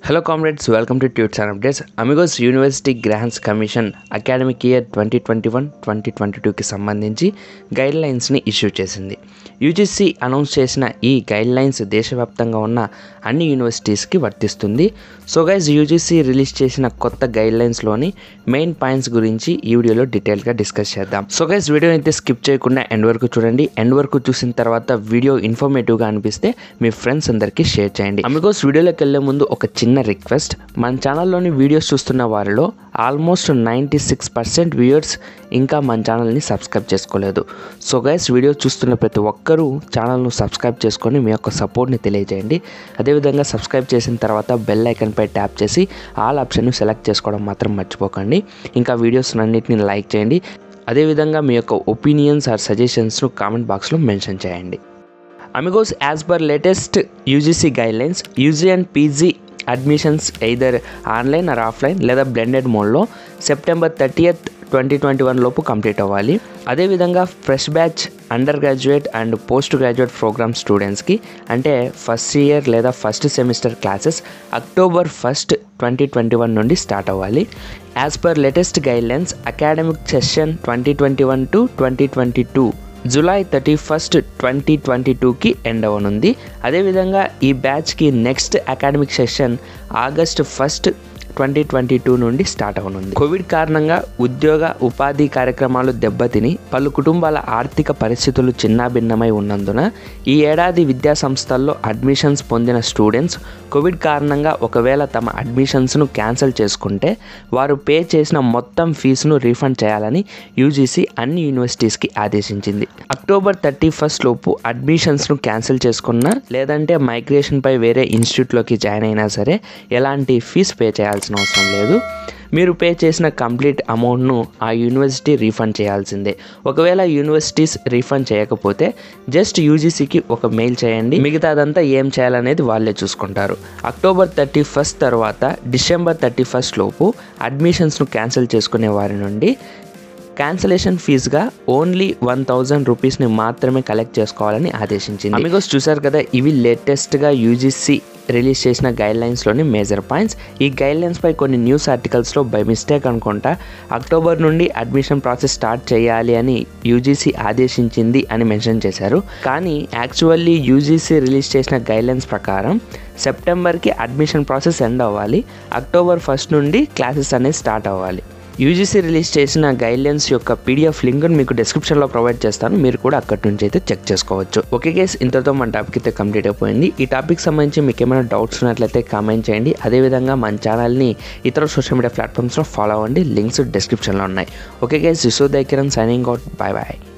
hello comrades welcome to tuts and updates amigos university grants commission academic year twenty twenty one twenty twenty టూకి సంబంధించి గైడ్ లైన్స్ని issue చేసింది UGC announce చేసిన ఈ గైడ్ లైన్స్ దేశవ్యాప్తంగా ఉన్న అన్ని యూనివర్సిటీస్కి వర్తిస్తుంది సో గైజ్ యూజీసీ రిలీజ్ చేసిన కొత్త గైడ్ లైన్స్లోని మెయిన్ పాయింట్స్ గురించి ఈ వీడియోలో డీటెయిల్గా డిస్కస్ చేద్దాం సో గైజ్ వీడియో అయితే స్కిప్ చేయకుండా ఎండ్ వరకు చూడండి ఎండ్ వరకు చూసిన తర్వాత వీడియో ఇన్ఫర్మేటివ్గా అనిపిస్తే మీ ఫ్రెండ్స్ అందరికీ షేర్ చేయండి అమిగోస్ వీడియోలోకి వెళ్ళే ముందు ఒక చిన్న రిక్వెస్ట్ మన ఛానల్లోని వీడియోస్ చూస్తున్న వారిలో almost ninety six percent viewers ఇంకా మన ఛానల్ని సబ్స్క్రైబ్ చేసుకోలేదు సో గైస్ వీడియో చూస్తున్న ప్రతి ఒక్కరూ ఛానల్ను సబ్స్క్రైబ్ చేసుకొని మీ యొక్క సపోర్ట్ని తెలియజేయండి అదేవిధంగా సబ్స్క్రైబ్ చేసిన తర్వాత బెల్ ఐకన్పై ట్యాప్ చేసి ఆల్ ఆప్షన్ను సెలెక్ట్ చేసుకోవడం మాత్రం మర్చిపోకండి ఇంకా వీడియోస్ అన్నింటిని లైక్ చేయండి అదేవిధంగా మీ యొక్క ఒపీనియన్స్ ఆర్ సజెషన్స్ను కామెంట్ బాక్స్లో మెన్షన్ చేయండి amigos as per latest UGC guidelines UG and PG admissions either online or offline లేదా బ్లెండెడ్ మోడ్లో September thirtieth twenty twenty one లోపు కంప్లీట్ అవ్వాలి అదేవిధంగా fresh batch undergraduate and postgraduate programme స్టూడెంట్స్కి అంటే first year లేదా first semester classes October first twenty twenty one నుండి start అవ్వాలి as per latest guidelines academic session twenty twenty one to twenty twenty two July thirty first twenty twenty టూకి end అవ్వనుంది అదేవిధంగా ఈ బ్యాచ్కి next academic session August first twenty twenty two నుండి start అవనుంది Covid కారణంగా ఉద్యోగ ఉపాధి కార్యక్రమాలు దెబ్బతిని పలు కుటుంబాల ఆర్థిక పరిస్థితులు చిన్నాభిన్నమై ఉన్నందున ఈ ఏడాది విద్యా సంస్థల్లో అడ్మిషన్స్ పొందిన స్టూడెంట్స్ కోవిడ్ కారణంగా ఒకవేళ తమ అడ్మిషన్స్ను క్యాన్సిల్ చేసుకుంటే వారు పే చేసిన మొత్తం ఫీజును రీఫండ్ చేయాలని యూజీసీ అన్ని యూనివర్సిటీస్కి ఆదేశించింది అక్టోబర్ థర్టీ ఫస్ట్ లోపు అడ్మిషన్స్ను క్యాన్సిల్ చేసుకున్నా లేదంటే మైగ్రేషన్పై వేరే ఇన్స్టిట్యూట్లోకి జాయిన్ అయినా సరే ఎలాంటి ఫీజు పే చేయాల్సిన అవసరం లేదు మీరు పే చేసిన కంప్లీట్ అమౌంట్ను ఆ యూనివర్సిటీ రీఫండ్ చేయాల్సిందే ఒకవేళ యూనివర్సిటీస్ రీఫండ్ చేయకపోతే జస్ట్ యూజీసీకి ఒక మెయిల్ చేయండి మిగతాదంతా ఏం చేయాలనేది వాళ్ళే చూసుకుంటారు అక్టోబర్ థర్టీ ఫస్ట్ తర్వాత డిసెంబర్ థర్టీ ఫస్ట్ లోపు అడ్మిషన్స్ను క్యాన్సిల్ చేసుకునే వారి నుండి క్యాన్సలేషన్ ఫీజుగా ఓన్లీ వన్ థౌజండ్ రూపీస్ని మాత్రమే కలెక్ట్ చేసుకోవాలని ఆదేశించింది అమిగోస్ చూసారు కదా ఇవి లేటెస్ట్గా యూజీసీ రిలీజ్ చేసిన గైడ్ లైన్స్లోని మేజర్ పాయింట్స్ ఈ గైడ్ లైన్స్పై కొన్ని న్యూస్ ఆర్టికల్స్లో బై మిస్టేక్ అనుకుంటా అక్టోబర్ నుండి అడ్మిషన్ ప్రాసెస్ స్టార్ట్ చేయాలి అని యూజీసీ ఆదేశించింది అని మెన్షన్ చేశారు కానీ యాక్చువల్లీ యూజీసీ రిలీజ్ చేసిన గైడ్ లైన్స్ ప్రకారం సెప్టెంబర్కి అడ్మిషన్ ప్రాసెస్ ఎండ్ అవ్వాలి అక్టోబర్ ఫస్ట్ నుండి క్లాసెస్ అనేది స్టార్ట్ అవ్వాలి యూజీసీ రిలీజ్ చేసిన గైడ్లైన్స్ యొక్క పీడిఎఫ్ లింక్ను మీకు డిస్క్రిప్షన్లో ప్రొవైడ్ చేస్తాను మీరు కూడా అక్కడి నుంచి అయితే చెక్ చేసుకోవచ్చు ఓకే కేస్ ఇంతతో మన టాపిక్ అయితే కంప్లీట్ అయిపోయింది ఈ టాపిక్ సంబంధించి మీకు ఏమైనా డౌట్స్ ఉన్నట్లయితే కామెంట్ చేయండి అదేవిధంగా మన ఛానల్ని ఇతర సోషల్ మీడియా ప్లాట్ఫామ్స్లో ఫాలో అవ్వండి లింక్స్ డిస్క్రిప్షన్లో ఉన్నాయి ఓకే కేస్ Vishwadaikiran signing out bye bye